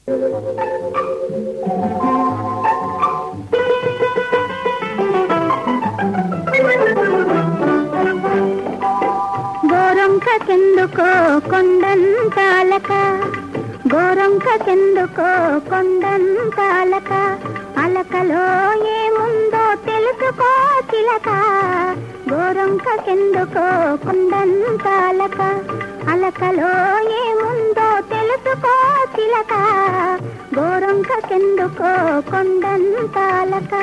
గోరంకకెందుకో కొండంతాలక గోరంకకెందుకో కొండంతాలక అలకలో ఏముందో తెలుసుకో చిలక గోరంకకెందుకో కొండంతాలక అలకలో ఏముందో తెలుసుకో చిలక గోరంకకెందుకో కొండంతాలక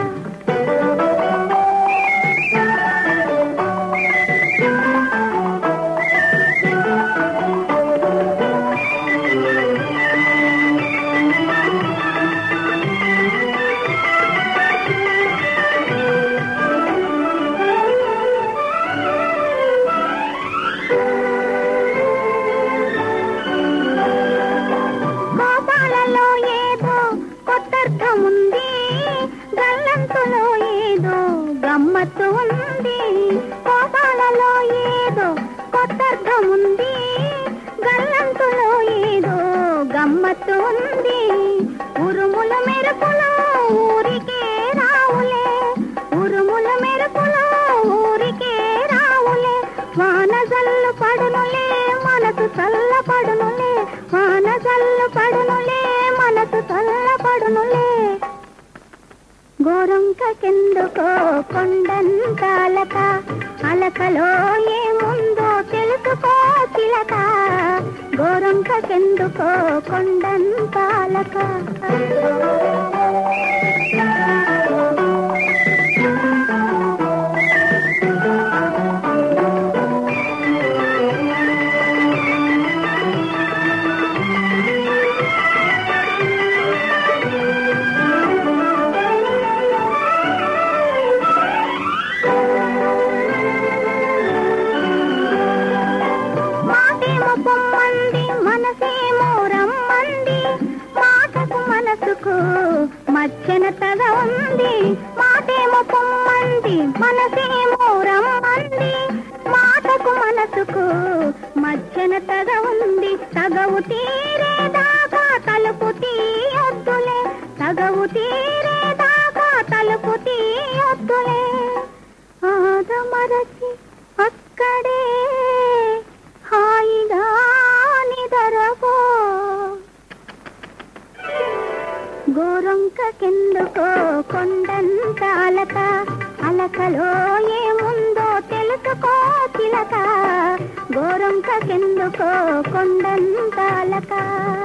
కోపాలలో ఏదో కొత్తర్థముంది గల్లంతులో ఏదో గమ్మత్తు ఉంది కోపాలలో ఏదో కొత్తర్థముంది గల్లంతులో ఏదో గమ్మత్తు ఉంది ఉరుముల మెరుపులో ఊరికే రావులే ఉరుముల మెరుపులో ఊరికే రావులే వాన జల్లు పడునులే మనసు చల్ల పడునులే వాన జల్లు పడునులే మనసు చల్ల పడునులే గోరంకకెందుకో కొండంతాలక అలకలో ఏముందో తెలుసుకో చిలక గోరంకకెందుకో కొండంతాలక మాటేమో పొమ్మంది మనసేమో రమ్మంది మాటకు మనసుకు మచ్చన తగ ఉంది మాటేమో పొమ్మంది మనసేమో రమ్మంది మాటకు మనసుకు మచ్చన తగ ఉంది తగవు తీరేదాకా తలుపు తీయొద్దులే తగవు తీరేదాకా తలుపు తీయొద్దులే ఆదమరచి అక్కడే హాయిగా నిదరపో గోరొంకకెందుకో కొండంత అలక అలకలో ఏముందో తెలుసుకో చిలక గోరొంకకెందుకో కొండంత అలక